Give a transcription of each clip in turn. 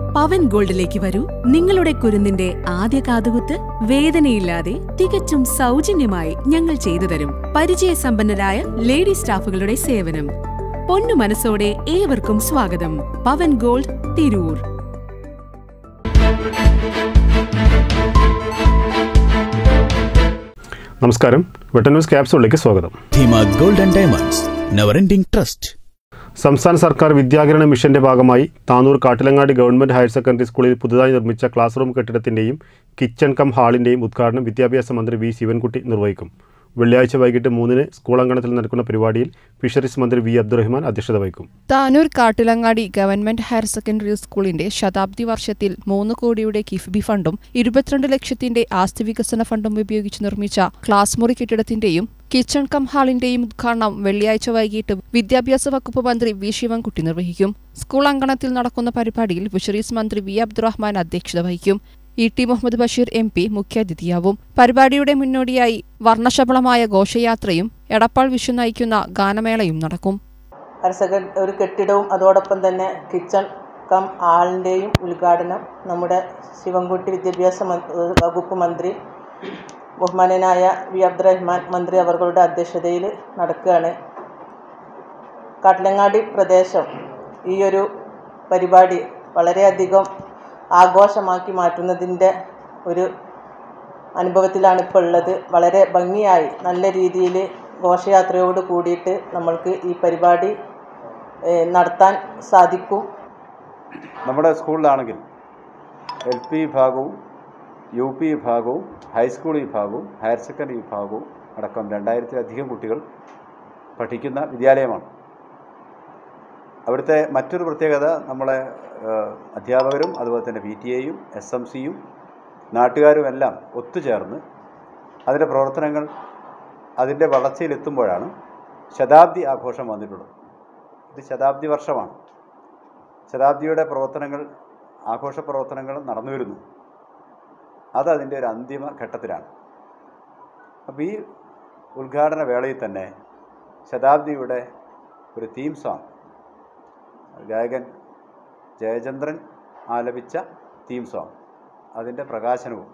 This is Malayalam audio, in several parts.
പവൻ ഗോൾഡിലേക്ക് വരൂ നിങ്ങളുടെ കുരുന്നിന്റെ ആദ്യ കാതുകുത്ത് വേദനയില്ലാതെ തികച്ചും സൗജന്യമായി ഞങ്ങൾ ചെയ്തു തരും പരിചയസമ്പന്നരായ ലേഡി സ്റ്റാഫുകളുടെ സേവനം പൊന്നു മനസ്സോടെ ഏവർക്കും സ്വാഗതം പവൻ ഗോൾഡ് തിരൂർ നമസ്കാരം വെട്ടൻ ന്യൂസ് ക്യാപ്സൂളിലേക്ക് സ്വാഗതം Dheema gold and diamonds never എൻഡിംഗ് ട്രസ്റ്റ് സംസ്ഥാന സർക്കാർ വിദ്യാകിരണ മിഷന്റെ ഭാഗമായി Tanur Kattilangadi government higher secondary സ്കൂളിൽ പുതുതായി നിർമ്മിച്ച ക്ലാസ് റൂം കെട്ടിടത്തിന്റെയും കിച്ചൺ കം ഹാളിന്റെയും ഉദ്ഘാടനം വിദ്യാഭ്യാസ മന്ത്രി വി ശിവൻകുട്ടി നിർവഹിക്കും വെള്ളിയാഴ്ച വൈകിട്ട് മൂന്നിന് സ്കൂൾ അങ്കണത്തിൽ നടക്കുന്ന പരിപാടിയിൽ ഫിഷറീസ് മന്ത്രി വി അബ്ദുറഹ്മാൻ അധ്യക്ഷത വഹിക്കും Tanur Kattilangadi government higher secondary സ്കൂളിന്റെ ശതാബ്ദി വർഷത്തിൽ മൂന്ന് കോടിയുടെ കിഫ്ബി ഫണ്ടും ഇരുപത്തിരണ്ട് ലക്ഷത്തിന്റെ ആസ്തി വികസന ഫണ്ടും ഉപയോഗിച്ച് നിർമ്മിച്ച ക്ലാസ് മുറി കെട്ടിടത്തിന്റെയും കിച്ചൺ കം ഹാളിന്റെയും ഉദ്ഘാടനം വെള്ളിയാഴ്ച വൈകിട്ട് വിദ്യാഭ്യാസ വകുപ്പ് മന്ത്രി വി ശിവൻകുട്ടി നിർവഹിക്കും സ്കൂൾ അങ്കണത്തിൽ നടക്കുന്ന പരിപാടിയിൽ ഫിഷറീസ് മന്ത്രി വി അബ്ദുറഹ്മാൻ അധ്യക്ഷത വഹിക്കും E T Muhammad Basheer M P മുഖ്യാതിഥിയാവും പരിപാടിയുടെ മുന്നോടിയായി വർണ്ണശബളമായ ഘോഷയാത്രയും എടപ്പാൾ വിഷു നയിക്കുന്ന ഗാനമേളയും നടക്കും ഹയർ സെക്കൻഡ് ഒരു കെട്ടിടവും അതോടൊപ്പം തന്നെ കിച്ചൺ കം ആളിൻ്റെയും ഉദ്ഘാടനം നമ്മുടെ ശിവൻകുട്ടി വിദ്യാഭ്യാസ മ- വകുപ്പ് മന്ത്രി ബഹുമാനനായ വി അബ്ദുറഹ്മാൻ മന്ത്രി അവர்களுടെ അധ്യക്ഷതയിൽ നടക്കുകയാണ് കാട്ടിലങ്ങാടി പ്രദേശം ഈ ഒരു പരിപാടി വളരെയധികം ആഘോഷമാക്കി മാറ്റുന്നതിൻ്റെ ഒരു അനുഭവത്തിലാണ് ഇപ്പോൾ ഉള്ളത് വളരെ ഭംഗിയായി നല്ല രീതിയിൽ ഘോഷയാത്രയോട് കൂടിയിട്ട് നമ്മൾക്ക് ഈ പരിപാടി ഏഹ്, നടത്താൻ സാധിക്കും നമ്മുടെ സ്കൂളിലാണെങ്കിൽ എൽ പി വിഭാഗവും യു പി വിഭാഗവും ഹൈസ്കൂൾ വിഭാഗവും ഹയർ സെക്കൻഡറി വിഭാഗവും അടക്കം രണ്ടായിരത്തിലധികം കുട്ടികൾ പഠിക്കുന്ന വിദ്യാലയമാണ് അവിടുത്തെ മറ്റൊരു പ്രത്യേകത നമ്മളെ ഏഹ്, അധ്യാപകരും അതുപോലെ തന്നെ പി ടി എയും എസ് എം സിയും നാട്ടുകാരും എല്ലാം ഒത്തുചേർന്ന് അതിൻ്റെ പ്രവർത്തനങ്ങൾ അതിൻ്റെ വളർച്ചയിലെത്തുമ്പോഴാണ് ശതാബ്ദി ആഘോഷം വന്നിട്ടുള്ളത് ഇത് ശതാബ്ദി വർഷമാണ് ശതാബ്ദിയുടെ പ്രവർത്തനങ്ങൾ ആഘോഷ പ്രവർത്തനങ്ങൾ നടന്നു വരുന്നു അത് അതിൻ്റെ ഒരു അന്തിമ ഘട്ടത്തിലാണ് അപ്പോൾ ഈ ഉദ്ഘാടന വേളയിൽ തന്നെ ശതാബ്ദിയുടെ ഒരു തീം സോങ് ഗായകൻ ജയചന്ദ്രൻ ആലപിച്ച തീം സോങ് അതിൻ്റെ പ്രകാശനവും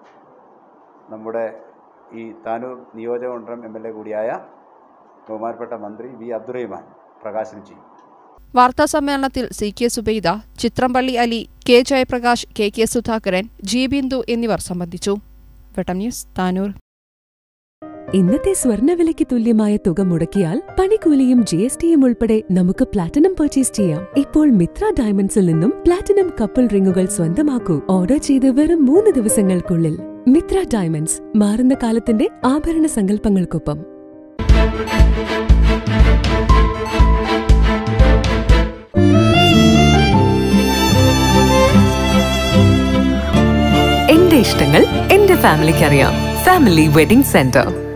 നമ്മുടെ ഈ താനൂർ നിയോജകമണ്ഡലം എം എൽ എ കൂടിയായ ബഹുമാനപ്പെട്ട മന്ത്രി വി അബ്ദുറഹിമാൻ പ്രകാശനം ചെയ്യും വാർത്താ സമ്മേളനത്തിൽ C K Subaida Chithrampalli Ali K Jayaprakash K K Sudhakaran G Bindu എന്നിവർ സംബന്ധിച്ചു വെട്ടം ന്യൂസ് താനൂർ ഇന്നത്തെ സ്വർണ്ണവിലയ്ക്ക് തുല്യമായ തുക മുടക്കിയാൽ പണിക്കൂലിയും ജി എസ് ടിയും ഉൾപ്പെടെ നമുക്ക് പ്ലാറ്റിനം പർച്ചേസ് ചെയ്യാം ഇപ്പോൾ മിത്ര ഡയമണ്ട്സിൽ നിന്നും പ്ലാറ്റിനം കപ്പിൾ റിങ്ങുകൾ സ്വന്തമാക്കൂ ഓർഡർ ചെയ്ത് വെറും മൂന്ന് ദിവസങ്ങൾക്കുള്ളിൽ മിത്ര ഡയമണ്ട്സ് മാറുന്ന കാലത്തിന്റെ ആഭരണ സങ്കല്പങ്ങൾക്കൊപ്പം എന്റെ ഇഷ്ടങ്ങൾ എന്റെ ഫാമിലിക്ക് അറിയാം ഫാമിലി വെഡിംഗ് സെന്റർ